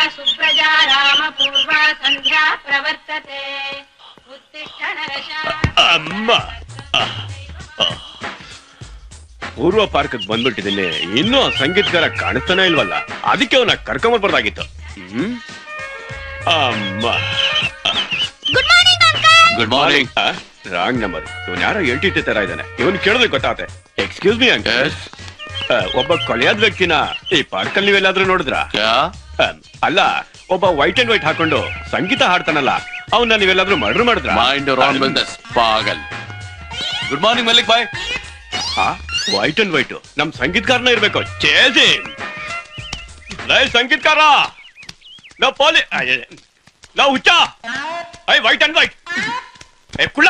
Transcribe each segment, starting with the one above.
सुप्रजा रामपूर्वा सन्ध्या प्रवर्तते उत्तिष्ठ नरशार्दूल ಅಮ್ಮ ಆ. ಪೂರ್ವ ಪಾರ್ಕ್ ಬಂದ್ಬಿಟ್ಟಿದ್ದೀನಿ ಇನ್ನೂ ಆ ಸಂಗೀತಗಾರ ಕಾಣಿಸ್ತಾನೆ ಇಲ್ವಲ್ಲ ಅದಕ್ಕೆ ಅವನ ಕರ್ಕೊಂಬರ್ಬಾರ್ದಾಗಿತ್ತು ಹ್ಮ್ ಅಮ್ಮ good morning uncle good morning wrong number ಇವನ್ ಯಾರೋ ಎಂಟಿಟಿ ತರ ಇದ್ದಾನೆ ಇವನ್ ಕೇಳಿದ್ರೆ ಗೊತ್ತಾಗುತ್ತೆ ಎಕ್ಸ್ಕ್ಯೂಸ್ ಮಿ ಅಂಕಲ್ ಒಬ್ಬ ಕೊಲೆಯಾದ ವ್ಯಕ್ತಿನ ಈ ಪಾರ್ಕ್ ಅಲ್ಲಿ ನೀವೆಲ್ಲಾದ್ರೂ ನೋಡಿದ್ರಾ ಅಲ್ಲ ಒಬ್ಬ ವೈಟ್ ಅಂಡ್ ವೈಟ್ ಹಾಕೊಂಡು ಸಂಗೀತ ಹಾಡ್ತಾನಲ್ಲ ಅವನ್ನ ನೀವೆಲ್ಲಾದ್ರೂ ಮರ್ಡರ್ ಮಾಡಿದ್ರ ಮೈಂಡ್ ಯುವರ್ ಓನ್ ಬಿಸ್ನೆಸ್ ಪಾಗಲ್ ಗುಡ್ ಮಾರ್ನಿಂಗ್ ಮಲ್ಲಿಕ್ ಬಾಯ್ ವೈಟ್ ಅಂಡ್ ವೈಟ್ ನಮ್ ಸಂಗೀತಗಾರನ ಇರ್ಬೇಕು ಚೇಸಿ ಲೈ ಸಂಗೀತಕಾರ ನಾ ಪೋಲಿ ನಾ ಹುಚ್ಚ ಐ ವೈಟ್ ಅಂಡ್ ವೈಟ್ ಏ ಕುಳ್ಳ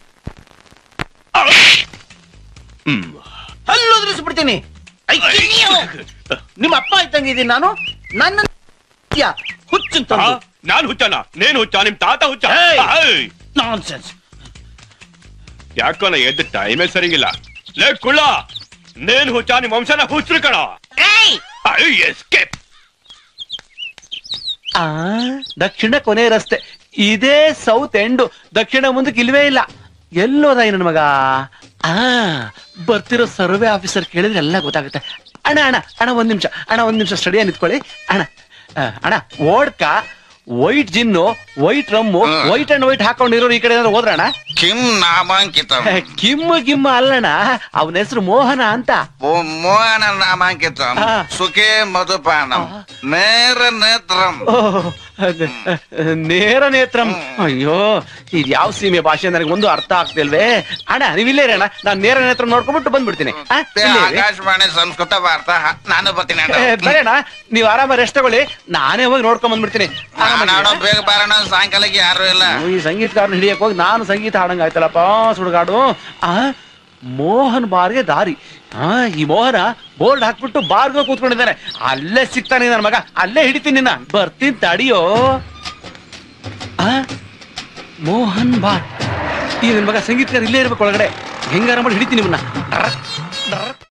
ಹ್ಮ್ ಹಲ್ಲುದ್ರಿಸ್ಬಿಡ್ತೀನಿ ಐ, ಕಿಣಿಯು. ನಿಮ್ಮ ಅಪ್ಪ ಇದ್ದಂಗಿದ್ದೀನಿ ನಾನು ನನ್ನ ಹುಚ್ಚು ಆ, ನಾನ್ ಹುಚ್ಚನ ನೀನ್ ಹುಚ್ಚ ನಿಮ್ ತಾತ ಹುಚ್ಚ ಏಯ್! ಐ, ನಾನ್ಸೆನ್ಸ್ ಯಾಕೋ ನಾ ಎದ್ದ ಟೈಮೇ ಸರಿಗಿಲ್ಲ ಲೇ ಕುಳ್ಳ ನೀನ್ ಹುಚ್ಚ ನಿಮ್ ವಂಶನ ಹುಚ್ಚರು ಕಣ ಎಸ್ಕೇಪ್ ಆ ದಕ್ಷಿಣ ಕೊನೆ ರಸ್ತೆ ಇದೇ ಸೌತ್ ಎಂಡು ದಕ್ಷಿಣ ಮುಂದಕ್ಕೆ ಇಲ್ವೇ ಇಲ್ಲ ಎಲ್ಲೋದ ಈ ನನ್ ಮಗ ಆ ಬರ್ತಿರೋ ಸರ್ವೆ ಆಫೀಸರ್ ಕೇಳಿದ್ರೆ ಎಲ್ಲ ಗೊತ್ತಾಗುತ್ತೆ ಅಣ್ಣ ಅಣ್ಣ ಅಣ್ಣ ಒಂದ್ ನಿಮಿಷ ಅಣ್ಣ ಒಂದ್ ನಿಮಿಷ ಸ್ಟಡಿಯ ನಿಂತ್ಕೊಳ್ಳಿ ಅಣ್ಣ ಆ, ಅಣ್ಣ vodka white gin white rum white and white ಹಾಕೊಂಡಿರೋರು ಈ ಕಡೆ ಏನಾದ್ರು ಹೋದ್ರಣ್ಣ ಕಿಂ ನಾಮಾಂಕಿತಂ ಕಿಮ್ಮ ಗಿಮ್ಮ ಅಲ್ಲಣ್ಣ ಅವನ ಹೆಸರು ಮೋಹನ ಅಂತ ಓ ಮೋಹನ ನಾಮಾಂಕಿತಂ ಆ. ಸುಖೇ ಮಧುಪಾನಂ ನೇರ ನೇತ್ರಂ ಓ, ಅದ್- ನೇರ ನೇತ್ರಂ ಅಯ್ಯೋ ಇದು ಯಾವ ಸೀಮೆ ಭಾಷೆ ನನಗೆ ಒಂದು ಅರ್ಥ ಆಗ್ತಿಲ್ವೇ ಅಣ್ಣ ನೀವ್ ಇಲ್ಲೇ ಇರಿ ಅಣ್ಣ ನಾನು ನೇರ ನೇತ್ರ ನೋಡ್ಕೊಂಡ್ಬಿಟ್ಟು ಬಂದ್ಬಿಡ್ತೀನಿ ಆ, ತೇ ಇಲ್ಲೇ ಇರಿ. ಆಕಾಶವಾಣಿ ಸಂಸ್ಕೃತ ವಾರ್ತಾ ನಾನು ಬರ್ತೀನಿ ಏ, ಬರೀ ಅಣ್ಣ ನೀವ್ ಆರಾಮ ರೆಸ್ಟ್ ತಗೊಳ್ಳಿ ನಾನೇ ಹೋಗಿ ನೋಡ್ಕೊಂಡ್ ಬಂದ್ಬಿಡ್ತೀನಿ ಆರಾಮಾಗಿ ನಾಡೋ ಇರಿ. ಬೇಗ ಬಾರೋಣ ಸಾಯಂಕಾಲಕ್ಕೆ ಯಾರು ಇಲ್ಲ ಅಯ್ಯೋ, ಈ ಸಂಗೀತಗಾರನ ಹಿಡಿಯಕ್ ಹೋಗಿ ನಾನು ಸಂಗೀತ ಹಾಡಂಗ ಆಯ್ತಲ್ಲಪ್ಪ ಸುಡುಗಾಡು ಆ ಮೋಹನ್ ಬಾರ್ಗೆ ದಾರಿ ಆ ಈ ಮೋಹನ ಬೋರ್ಡ್ ಹಾಕ್ಬಿಟ್ಟು ಬಾರ್ಗ ಕೂತ್ಕೊಂಡಿದ್ದಾನೆ ಅಲ್ಲೇ ಸಿಗ್ತಾನೆ ನನ್ನ ಮಗ ಅಲ್ಲೇ ಹಿಡಿತೀನಿ ನಿನ್ನ ಬರ್ತೀನಿ ತಡಿಯೋ ಆ ಮೋಹನ್ ಬಾರ್ ಈ ನನ್ನ ಮಗ ಸಂಗೀತಗಾರ ಇಲ್ಲೇ ಇರ್ಬೇಕು ಒಳಗಡೆ ಹೆಂಗಾರ ಮಾಡಿ ಹಿಡಿತೀನಿ ನಿಮ್ಮನ್ನ ಡರ್, ಡರ್.